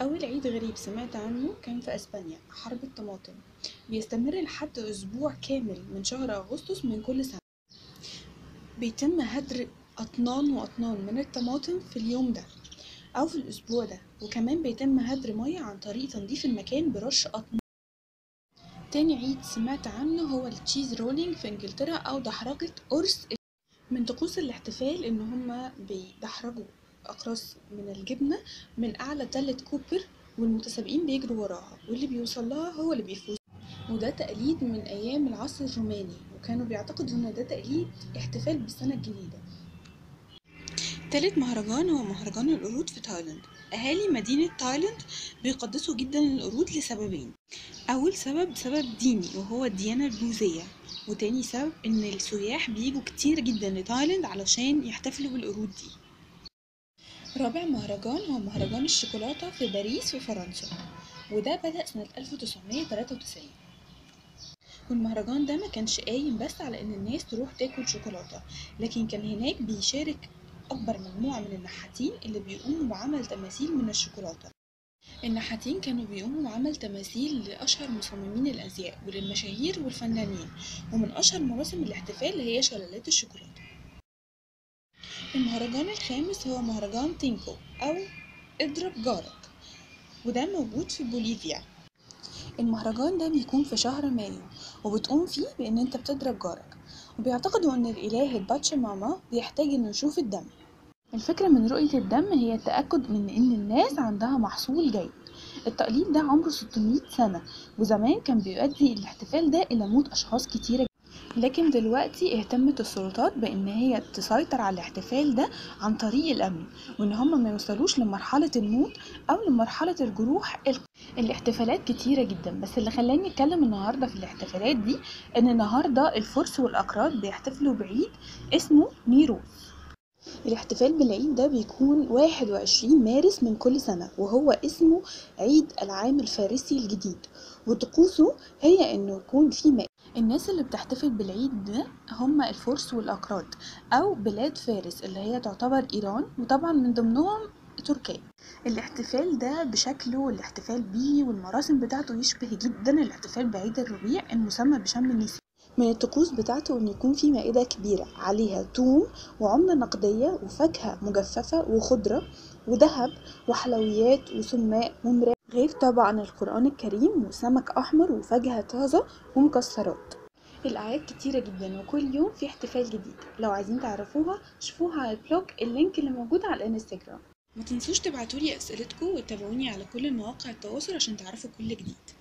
أول عيد غريب سمعت عنه كان في أسبانيا حرب الطماطم بيستمر لحد أسبوع كامل من شهر أغسطس من كل سنة بيتم هدر أطنان وأطنان من الطماطم في اليوم ده أو في الأسبوع ده وكمان بيتم هدر مية عن طريق تنظيف المكان برش أطنان تاني عيد سمعت عنه هو التشيز رولينج في إنجلترا أو دحرجة قرص من طقوس الاحتفال إن هما بيدحرجوا أقراص من الجبنة من أعلى تلة كوبر والمتسابقين بيجروا وراها واللي بيوصل لها هو اللي بيفوز وده تقليد من أيام العصر الروماني وكانوا بيعتقدوا إن ده تقليد احتفال بالسنة الجديدة تالت مهرجان هو مهرجان القرود في تايلاند أهالي مدينة تايلاند بيقدسوا جدا القرود لسببين أول سبب سبب ديني وهو الديانة البوذية وتاني سبب إن السياح بيجوا كتير جدا لتايلاند علشان يحتفلوا بالقرود دي رابع مهرجان هو مهرجان الشوكولاتة في باريس في فرنسا وده بدأ سنة 1993 والمهرجان ده ما كانش قايم بس على ان الناس تروح تاكل شوكولاتة لكن كان هناك بيشارك اكبر مجموعة من النحاتين اللي بيقوموا بعمل تماثيل من الشوكولاتة النحاتين كانوا بيقوموا بعمل تماثيل لأشهر مصممين الأزياء وللمشاهير والفنانين ومن أشهر مراسم الاحتفال هي شلالات الشوكولاتة المهرجان الخامس هو مهرجان تينكو أو اضرب جارك وده موجود في بوليفيا المهرجان ده بيكون في شهر مايو وبتقوم فيه بإن أنت بتضرب جارك وبيعتقدوا إن الإله الباتشا ماما بيحتاج إنه يشوف الدم الفكرة من رؤية الدم هي التأكد من إن الناس عندها محصول جيد التقليد ده عمره 600 سنة وزمان كان بيؤدي الاحتفال ده إلى موت أشخاص كتيرة لكن دلوقتي اهتمت السلطات بان هي تسيطر على الاحتفال ده عن طريق الامن وان هم ما يوصلوش لمرحلة الموت او لمرحلة الجروح الاحتفالات كتيرة جدا بس اللي خلاني اتكلم النهاردة في الاحتفالات دي ان النهاردة الفرس والاكراد بيحتفلوا بعيد اسمه نيروز الاحتفال بالعيد ده بيكون 21 مارس من كل سنة وهو اسمه عيد العام الفارسي الجديد وطقوسه هي انه يكون في ماء الناس اللي بتحتفل بالعيد ده هم الفرس والأكراد أو بلاد فارس اللي هي تعتبر إيران وطبعا من ضمنهم تركيا الاحتفال ده بشكله والاحتفال بيه والمراسم بتاعته يشبه جدا الاحتفال بعيد الربيع المسمى بشم النسيم من الطقوس بتاعته ان يكون في مائدة كبيرة عليها توم وعملة نقدية وفاكهة مجففة وخضرة وذهب وحلويات وسماء ومراء غير طبعا القرآن الكريم وسمك أحمر وفاكهة طازة ومكسرات الأعياد كتيرة جدا وكل يوم في احتفال جديد لو عايزين تعرفوها شوفوها على البلوج اللينك اللي موجود على الانستجرام ما تنسوش تبعتولي أسئلتكم وتابعوني على كل مواقع التواصل عشان تعرفوا كل جديد